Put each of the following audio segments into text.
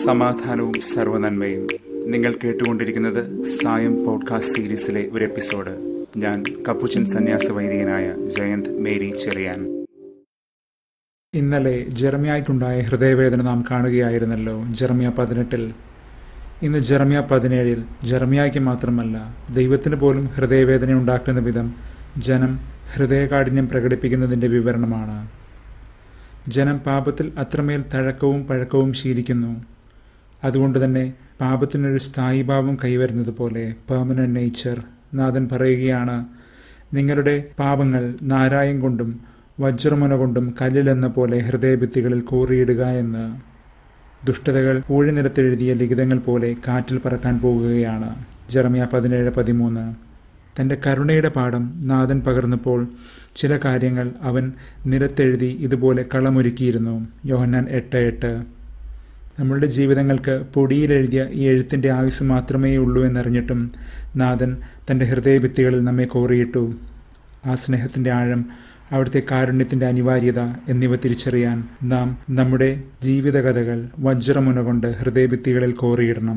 സമാധാനവും സർവനന്മയും നിങ്ങൾ കേട്ടുകൊണ്ടിരിക്കുന്നത് സായം പോഡ്കാസ്റ്റ് സീരീസിലെ ഒരു എപ്പിസോഡ് ഞാൻ കപ്പുച്ചൻ സന്യാസ വൈദികനായ ജയന്ത് മേരി ചെറിയാൻ ഇന്നലെ ജെറമിയായ്ക്കുണ്ടായ ഹൃദയവേദന നാം കാണുകയായിരുന്നല്ലോ ജെറമിയ പതിനെട്ടിൽ ഇന്ന് ജെറമിയ പതിനേഴിൽ ജെറമിയായ്ക്ക് മാത്രമല്ല ദൈവത്തിന് പോലും ഹൃദയവേദന ഉണ്ടാക്കുന്ന വിധം ജനം ഹൃദയകാഠിന്യം പ്രകടിപ്പിക്കുന്നതിൻ്റെ വിവരണമാണ് ജനം പാപത്തിൽ അത്രമേൽ തഴക്കവും പഴക്കവും ശീലിക്കുന്നു അതുകൊണ്ട് തന്നെ പാപത്തിനൊരു സ്ഥായിഭാവം കൈവരുന്നത് പോലെ പെർമനന്റ് നേച്ചർ നാഥൻ പറയുകയാണ് നിങ്ങളുടെ പാപങ്ങൾ നാരായം കൊണ്ടും വജ്രമുന കൊണ്ടും കല്ലിലെന്ന പോലെ ഹൃദയഭിത്തികളിൽ കോറിയിടുക എന്ന് ദുഷ്ടതകൾ പൂഴിനിരത്തെഴുതിയ ലിഖിതങ്ങൾ പോലെ കാറ്റിൽ പറക്കാൻ പോകുകയാണ് ജെറമിയ പതിനേഴ് പതിമൂന്ന് തന്റെ കരുണയുടെ പാഠം നാഥൻ പകർന്നപ്പോൾ ചില കാര്യങ്ങൾ അവൻ നിരത്തെഴുതി ഇതുപോലെ കളമൊരുക്കിയിരുന്നു യോഹന്നാൻ എട്ട് എട്ട് നമ്മളുടെ ജീവിതങ്ങൾക്ക് പൊടിയിലെഴുതിയ ഈ എഴുത്തിന്റെ ആയുസ് മാത്രമേ ഉള്ളൂ എന്നറിഞ്ഞിട്ടും നാഥൻ തന്റെ ഹൃദയഭിത്തികളിൽ നമ്മെ കോറിയിട്ടു ആ സ്നേഹത്തിന്റെ ആഴം അവിടുത്തെ കാരുണ്യത്തിന്റെ അനിവാര്യത എന്നിവ തിരിച്ചറിയാൻ നാം നമ്മുടെ ജീവിതകഥകൾ വജ്രമുന കൊണ്ട് ഹൃദയഭിത്തികളിൽ കോറിയിടണം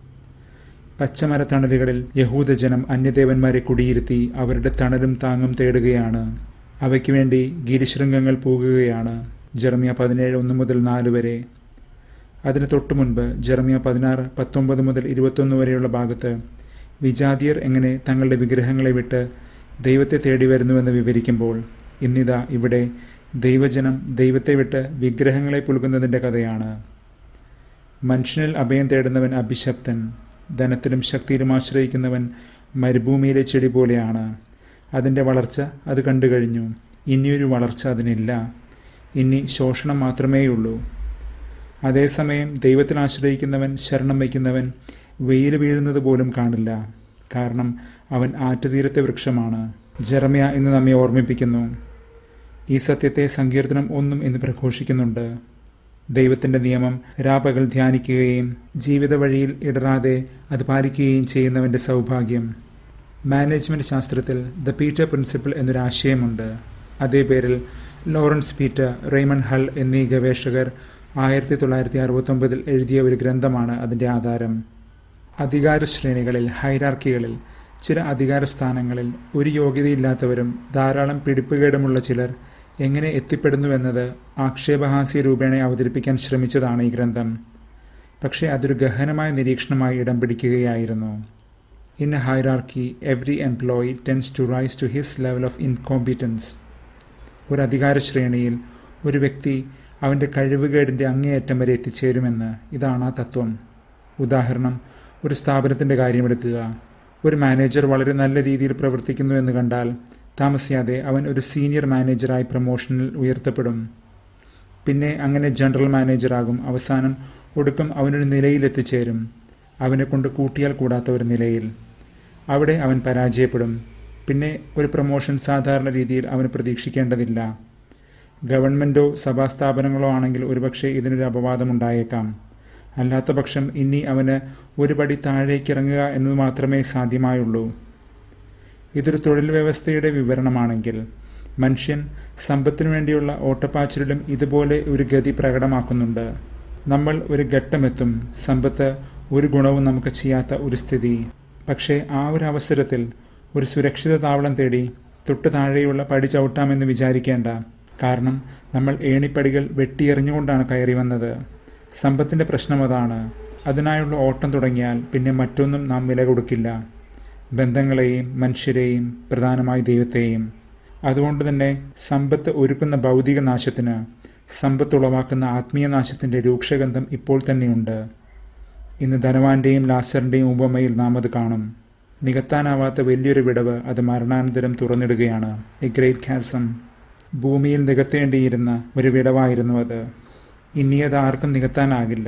പച്ചമരത്തണലുകളിൽ യഹൂദജനം അന്യദേവന്മാരെ കുടിയിരുത്തി അവരുടെ തണലും താങ്ങും തേടുകയാണ് അവയ്ക്ക് വേണ്ടി ഗിരിശൃംഗങ്ങൾ പോകുകയാണ് ജെറമിയ പതിനേഴ് ഒന്ന് മുതൽ നാല് വരെ അതിന് തൊട്ടു മുൻപ് ജെറമിയ പതിനാറ് പത്തൊമ്പത് മുതൽ ഇരുപത്തൊന്ന് വരെയുള്ള ഭാഗത്ത് വിജാതിയർ എങ്ങനെ തങ്ങളുടെ വിഗ്രഹങ്ങളെ വിട്ട് ദൈവത്തെ തേടി വരുന്നുവെന്ന് വിവരിക്കുമ്പോൾ ഇന്നിതാ ഇവിടെ ദൈവജനം ദൈവത്തെ വിട്ട് വിഗ്രഹങ്ങളെ പുൽകുന്നതിൻ്റെ കഥയാണ് മനുഷ്യനിൽ അഭയം തേടുന്നവൻ അഭിശപ്തൻ ധനത്തിലും ശക്തിയിലും ആശ്രയിക്കുന്നവൻ മരുഭൂമിയിലെ ചെടി പോലെയാണ് അതിൻ്റെ വളർച്ച അത് കണ്ടു കഴിഞ്ഞു ഇനിയൊരു വളർച്ച അതിനില്ല ഇനി ശോഷണം മാത്രമേയുള്ളൂ അതേസമയം ദൈവത്തിൽ ആശ്രയിക്കുന്നവൻ ശരണം വയ്ക്കുന്നവൻ വെയിൽ വീഴുന്നത് പോലും കാണില്ല കാരണം അവൻ ആറ്റുതീരത്തെ വൃക്ഷമാണ് ജെറമിയ എന്ന് നമ്മെ ഓർമ്മിപ്പിക്കുന്നു ഈ സത്യത്തെ സങ്കീർത്തനം ഒന്നും എന്ന് പ്രഘോഷിക്കുന്നുണ്ട് ദൈവത്തിന്റെ നിയമം രാപകൽ ധ്യാനിക്കുകയും ജീവിത വഴിയിൽ ഇടറാതെ അത് പാലിക്കുകയും ചെയ്യുന്നവന്റെ സൗഭാഗ്യം മാനേജ്മെന്റ് ശാസ്ത്രത്തിൽ ദ പീറ്റർ പ്രിൻസിപ്പിൾ എന്നൊരു ആശയമുണ്ട് അതേ പേരിൽ ലോറൻസ് പീറ്റർ റെയ്മൺ ഹൾ എന്നീ ഗവേഷകർ ആയിരത്തി തൊള്ളായിരത്തി അറുപത്തൊമ്പതിൽ എഴുതിയ ഒരു ഗ്രന്ഥമാണ് അതിന്റെ ആധാരം അധികാര ശ്രേണികളിൽ ഹൈറാർക്കികളിൽ ചില അധികാര സ്ഥാനങ്ങളിൽ ഒരു യോഗ്യതയില്ലാത്തവരും ധാരാളം പിടിപ്പുകേടുമുള്ള ചിലർ എങ്ങനെ എത്തിപ്പെടുന്നുവെന്നത് ആക്ഷേപഹാസ്യ രൂപേണ അവതരിപ്പിക്കാൻ ശ്രമിച്ചതാണ് ഈ ഗ്രന്ഥം പക്ഷേ അതൊരു ഗഹനമായ നിരീക്ഷണമായി ഇടം പിടിക്കുകയായിരുന്നു in a hierarchy every employee tends to rise to his level of incompetence ഒരു അധികാര ശ്രേണിയിൽ ഒരു വ്യക്തി അവൻ്റെ കഴിവുകേടിൻ്റെ അങ്ങേയറ്റം വരെ എത്തിച്ചേരുമെന്ന് ഇതാണ് ആ തത്വം ഉദാഹരണം ഒരു സ്ഥാപനത്തിൻ്റെ കാര്യമെടുക്കുക ഒരു മാനേജർ വളരെ നല്ല രീതിയിൽ പ്രവർത്തിക്കുന്നു എന്ന് കണ്ടാൽ താമസിയാതെ അവൻ ഒരു സീനിയർ മാനേജറായി പ്രൊമോഷനിൽ ഉയർത്തപ്പെടും പിന്നെ അങ്ങനെ ജനറൽ മാനേജറാകും അവസാനം ഒടുക്കം അവനൊരു നിലയിൽ എത്തിച്ചേരും അവനെ കൊണ്ട് കൂട്ടിയാൽ കൂടാത്ത ഒരു നിലയിൽ അവിടെ അവൻ പരാജയപ്പെടും പിന്നെ ഒരു പ്രൊമോഷൻ സാധാരണ രീതിയിൽ അവന് പ്രതീക്ഷിക്കേണ്ടതില്ല ഗവൺമെൻറ്റോ സഭാസ്ഥാപനങ്ങളോ ആണെങ്കിൽ ഒരുപക്ഷെ ഇതിനൊരു അപവാദം ഉണ്ടായേക്കാം അല്ലാത്ത പക്ഷം ഇനി അവന് ഒരു പടി താഴേക്കിറങ്ങുക എന്നത് മാത്രമേ സാധ്യമായുള്ളൂ ഇതൊരു തൊഴിൽ വ്യവസ്ഥയുടെ വിവരണമാണെങ്കിൽ മനുഷ്യൻ സമ്പത്തിനു വേണ്ടിയുള്ള ഓട്ടപ്പാച്ചിലും ഇതുപോലെ ഒരു ഗതി പ്രകടമാക്കുന്നുണ്ട് നമ്മൾ ഒരു ഘട്ടമെത്തും സമ്പത്ത് ഒരു ഗുണവും നമുക്ക് ചെയ്യാത്ത ഒരു സ്ഥിതി പക്ഷേ ആ ഒരു അവസരത്തിൽ ഒരു സുരക്ഷിത താവളം തേടി തൊട്ടു താഴെയുള്ള പടി ചവിട്ടാമെന്ന് വിചാരിക്കേണ്ട കാരണം നമ്മൾ ഏണിപ്പടികൾ വെട്ടിയെറിഞ്ഞുകൊണ്ടാണ് കയറി വന്നത് സമ്പത്തിന്റെ പ്രശ്നം അതാണ് അതിനായുള്ള ഓട്ടം തുടങ്ങിയാൽ പിന്നെ മറ്റൊന്നും നാം വില കൊടുക്കില്ല ബന്ധങ്ങളെയും മനുഷ്യരെയും പ്രധാനമായി ദൈവത്തെയും അതുകൊണ്ട് തന്നെ സമ്പത്ത് ഒരുക്കുന്ന ഭൗതിക നാശത്തിന് സമ്പത്ത് ഉളവാക്കുന്ന ആത്മീയ നാശത്തിന്റെ രൂക്ഷഗന്ധം ഇപ്പോൾ തന്നെയുണ്ട് ഇന്ന് ധനവാന്റെയും ലാസറിന്റെയും ഉപമയിൽ നാം അത് കാണും നികത്താനാവാത്ത വലിയൊരു വിടവ് അത് മരണാനന്തരം തുറന്നിടുകയാണ് എ ഗ്രേറ്റ് ഖാസം ഭൂമിയിൽ നികത്തേണ്ടിയിരുന്ന ഒരു വിടവായിരുന്നു അത് ഇനി അത് ആർക്കും നികത്താനാകില്ല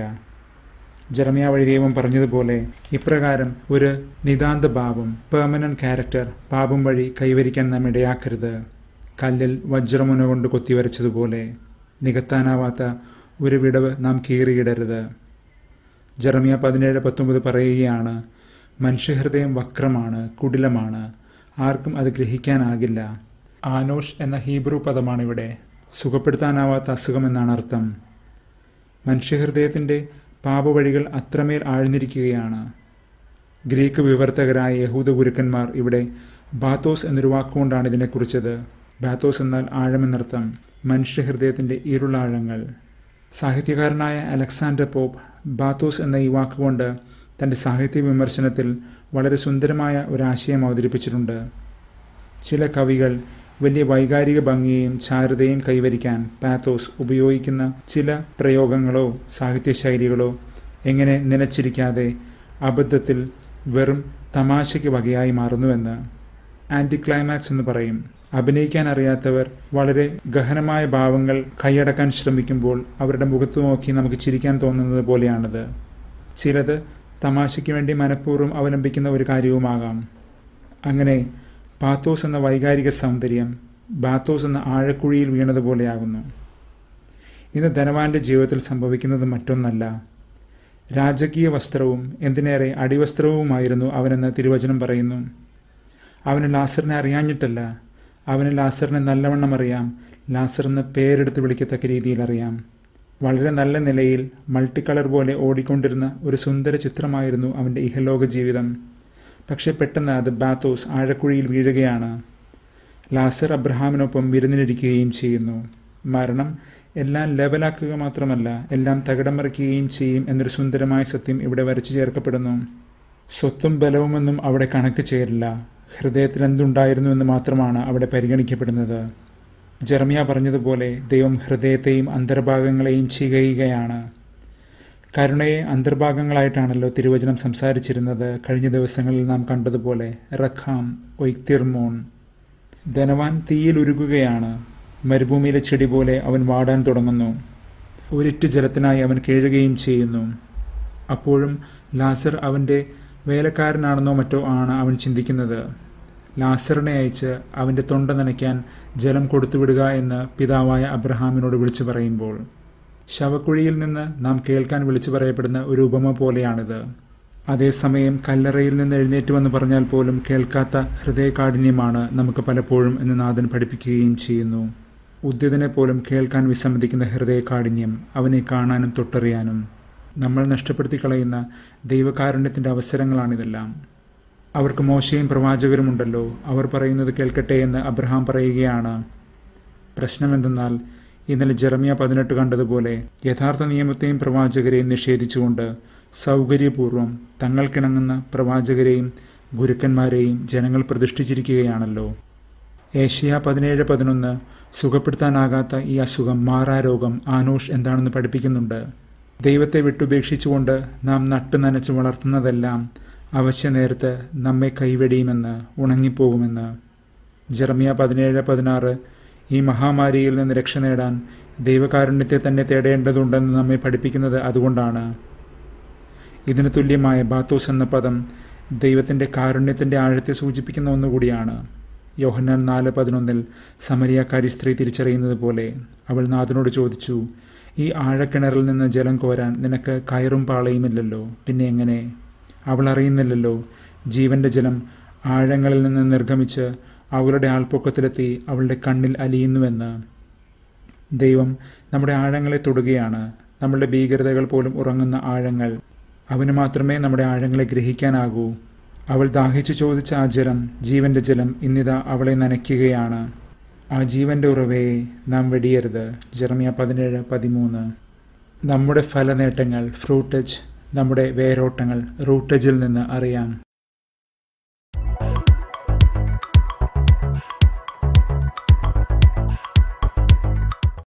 ജർമിയ വഴി ദൈവം പറഞ്ഞതുപോലെ ഇപ്രകാരം ഒരു നിതാന്ത ഭാവം പെർമനന്റ് ക്യാരക്ടർ പാപം വഴി കൈവരിക്കാൻ നാം ഇടയാക്കരുത് കല്ലിൽ വജ്രമുന കൊണ്ട് കൊത്തിവരച്ചതുപോലെ നികത്താനാവാത്ത ഒരു വിടവ് നാം കീറിയിടരുത് ജർമിയ പതിനേഴ് പത്തൊമ്പത് പറയുകയാണ് മനുഷ്യഹൃദയം വക്രമാണ് കുടിലമാണ് ആർക്കും അത് ഗ്രഹിക്കാനാകില്ല ആനോഷ് എന്ന ഹീബ്രു പദമാണിവിടെ സുഖപ്പെടുത്താനാവാത്ത അസുഖമെന്നാണ് അർത്ഥം മനുഷ്യഹൃദയത്തിന്റെ പാപവഴികൾ അത്രമേൽ ആഴ്ന്നിരിക്കുകയാണ് ഗ്രീക്ക് വിവർത്തകരായ യഹൂദ ഗുരുക്കന്മാർ ഇവിടെ ബാത്തോസ് എന്നൊരു വാക്കുകൊണ്ടാണ് ഇതിനെക്കുറിച്ചത് ബാത്തോസ് എന്നാൽ ആഴമെന്നർത്ഥം മനുഷ്യഹൃദയത്തിന്റെ ഇരുളാഴങ്ങൾ സാഹിത്യകാരനായ അലക്സാണ്ടർ പോപ്പ് ബാത്തോസ് എന്ന ഈ വാക്കുകൊണ്ട് തന്റെ സാഹിത്യ വിമർശനത്തിൽ വളരെ സുന്ദരമായ ഒരാശയം അവതരിപ്പിച്ചിട്ടുണ്ട് ചില കവികൾ വലിയ വൈകാരിക ഭംഗിയെയും ചാരുതയും കൈവരിക്കാൻ പാത്തോസ് ഉപയോഗിക്കുന്ന ചില പ്രയോഗങ്ങളോ സാഹിത്യശൈലികളോ എങ്ങനെ നനച്ചിരിക്കാതെ അബദ്ധത്തിൽ വെറും തമാശയ്ക്ക് വകയായി മാറുന്നുവെന്ന് ആന്റി ക്ലൈമാക്സ് എന്ന് പറയും അഭിനയിക്കാൻ അറിയാത്തവർ വളരെ ഗഹനമായ ഭാവങ്ങൾ കൈയടക്കാൻ ശ്രമിക്കുമ്പോൾ അവരുടെ മുഖത്ത് നോക്കി നമുക്ക് ചിരിക്കാൻ തോന്നുന്നത് പോലെയാണത് ചിലത് തമാശയ്ക്ക് വേണ്ടി മനഃപൂർവ്വം അവലംബിക്കുന്ന ഒരു കാര്യവുമാകാം അങ്ങനെ പാത്തോസ് എന്ന വൈകാരിക സൗന്ദര്യം ബാത്തോസ് എന്ന ആഴക്കുഴിയിൽ വീണതുപോലെയാകുന്നു ഇന്ന് ധനവാന്റെ ജീവിതത്തിൽ സംഭവിക്കുന്നത് മറ്റൊന്നല്ല രാജകീയ വസ്ത്രവും എന്തിനേറെ അടിവസ്ത്രവുമായിരുന്നു അവനെന്ന് തിരുവചനം പറയുന്നു അവന് ലാസറിനെ അറിയാഞ്ഞിട്ടല്ല അവന് ലാസറിനെ നല്ലവണ്ണം അറിയാം ലാസർ എന്ന് പേരെടുത്ത് വിളിക്കത്തക്ക രീതിയിൽ അറിയാം വളരെ നല്ല നിലയിൽ മൾട്ടി കളർ പോലെ ഓടിക്കൊണ്ടിരുന്ന ഒരു സുന്ദര ചിത്രമായിരുന്നു അവൻ്റെ ഇഹലോക ജീവിതം പക്ഷെ പെട്ടെന്ന് അത് ബാത്തോസ് ആഴക്കുഴിയിൽ വീഴുകയാണ് ലാസർ അബ്രഹാമിനൊപ്പം വിരുന്നിലിരിക്കുകയും ചെയ്യുന്നു മരണം എല്ലാം ലെവലാക്കുക മാത്രമല്ല എല്ലാം തകിടം മറിക്കുകയും ചെയ്യും എന്നൊരു സുന്ദരമായ സത്യം ഇവിടെ വരച്ചു ചേർക്കപ്പെടുന്നു സ്വത്തും ബലവുമൊന്നും അവിടെ കണക്ക് ചേരില്ല ഹൃദയത്തിൽ എന്തുണ്ടായിരുന്നു എന്ന് മാത്രമാണ് അവിടെ പരിഗണിക്കപ്പെടുന്നത് ജെർമിയ പറഞ്ഞതുപോലെ ദൈവം ഹൃദയത്തെയും അന്തർഭാഗങ്ങളെയും ചെയ്യുകയാണ് കരുണയെ അന്തർഭാഗങ്ങളായിട്ടാണല്ലോ തിരുവചനം സംസാരിച്ചിരുന്നത് കഴിഞ്ഞ ദിവസങ്ങളിൽ നാം കണ്ടതുപോലെ റഖാം ഒയ്ത്തിർമോൺ ധനവാൻ തീയിൽ ഉരുകുകയാണ് മരുഭൂമിയിലെ ചെടി പോലെ അവൻ വാടാൻ തുടങ്ങുന്നു ഒരിറ്റ് ജലത്തിനായി അവൻ കേഴുകയും ചെയ്യുന്നു അപ്പോഴും ലാസർ അവൻ്റെ വേലക്കാരനാണെന്നോ മറ്റോ ആണ് അവൻ ചിന്തിക്കുന്നത് ലാസറിനെ അയച്ച് അവൻ്റെ തൊണ്ട നനയ്ക്കാൻ ജലം കൊടുത്തുവിടുക എന്ന് പിതാവായ അബ്രഹാമിനോട് വിളിച്ചു പറയുമ്പോൾ ശവക്കുഴിയിൽ നിന്ന് നാം കേൾക്കാൻ വിളിച്ചു പറയപ്പെടുന്ന ഒരു ഉപമ പോലെയാണിത് അതേസമയം കല്ലറയിൽ നിന്ന് എഴുന്നേറ്റ് വന്ന് പറഞ്ഞാൽ പോലും കേൾക്കാത്ത ഹൃദയകാഠിന്യമാണ് നമുക്ക് പലപ്പോഴും എന്ന് നാഥൻ പഠിപ്പിക്കുകയും ചെയ്യുന്നു ഉദ്യതനെ പോലും കേൾക്കാൻ വിസമ്മതിക്കുന്ന ഹൃദയകാഠിന്യം അവനെ കാണാനും തൊട്ടറിയാനും നമ്മൾ നഷ്ടപ്പെടുത്തി കളയുന്ന ദൈവകാരുണ്യത്തിന്റെ അവസരങ്ങളാണിതെല്ലാം അവർക്ക് മോശയും പ്രവാചകരുമുണ്ടല്ലോ അവർ പറയുന്നത് കേൾക്കട്ടെ എന്ന് അബ്രഹാം പറയുകയാണ് പ്രശ്നമെന്തെന്നാൽ ഇന്നലെ ജെറമിയ പതിനെട്ട് കണ്ടതുപോലെ യഥാർത്ഥ നിയമത്തെയും പ്രവാചകരെയും നിഷേധിച്ചുകൊണ്ട് സൗകര്യപൂർവ്വം തങ്ങൾക്കിണങ്ങുന്ന പ്രവാചകരെയും ഗുരുക്കന്മാരെയും ജനങ്ങൾ പ്രതിഷ്ഠിച്ചിരിക്കുകയാണല്ലോ ഏഷ്യ പതിനേഴ് പതിനൊന്ന് സുഖപ്പെടുത്താനാകാത്ത ഈ അസുഖം മാറാരോഗം ആനോഷ് എന്താണെന്ന് പഠിപ്പിക്കുന്നുണ്ട് ദൈവത്തെ വിട്ടുപേക്ഷിച്ചുകൊണ്ട് നാം നട്ടു നനച്ച് വളർത്തുന്നതെല്ലാം അവശ്യ നേരത്ത് നമ്മെ കൈവെടിയുമെന്ന് ഉണങ്ങിപ്പോകുമെന്ന് ജെറമിയ പതിനേഴ് പതിനാറ് ഈ മഹാമാരിയിൽ നിന്ന് രക്ഷ നേടാൻ ദൈവകാരുണ്യത്തെ തന്നെ തേടേണ്ടതുണ്ടെന്ന് നമ്മെ പഠിപ്പിക്കുന്നത് അതുകൊണ്ടാണ് ഇതിന് തുല്യമായ ബാത്തോസ് എന്ന പദം ദൈവത്തിന്റെ കാരുണ്യത്തിന്റെ ആഴത്തെ സൂചിപ്പിക്കുന്ന ഒന്നുകൂടിയാണ് യോഹന്നാൻ നാല് പതിനൊന്നിൽ സമരിയാക്കാരി സ്ത്രീ തിരിച്ചറിയുന്നത് പോലെ അവൾ നാഥനോട് ചോദിച്ചു ഈ ആഴക്കിണറിൽ നിന്ന് ജലം കോരാൻ നിനക്ക് കയറും പാളയുമില്ലല്ലോ പിന്നെ എങ്ങനെ അവൾ അറിയുന്നില്ലല്ലോ ജീവന്റെ ജലം ആഴങ്ങളിൽ നിന്ന് നിർഗമിച്ച് അവളുടെ ആൾപ്പൊക്കത്തിലെത്തി അവളുടെ കണ്ണിൽ അലിയുന്നുവെന്ന് ദൈവം നമ്മുടെ ആഴങ്ങളെ തൊടുകയാണ് നമ്മളുടെ ഭീകരതകൾ പോലും ഉറങ്ങുന്ന ആഴങ്ങൾ അവന് മാത്രമേ നമ്മുടെ ആഴങ്ങളെ ഗ്രഹിക്കാനാകൂ അവൾ ദാഹിച്ചു ചോദിച്ച ആ ജലം ജീവന്റെ ജലം ഇന്നിതാ അവളെ നനയ്ക്കുകയാണ് ആ ജീവന്റെ ഉറവയെ നാം വെടിയരുത് ജെറമിയ പതിനേഴ് പതിമൂന്ന് നമ്മുടെ ഫലനേട്ടങ്ങൾ ഫ്രൂട്ടേജ് നമ്മുടെ വേരോട്ടങ്ങൾ റൂട്ടേജിൽ നിന്ന് അറിയാം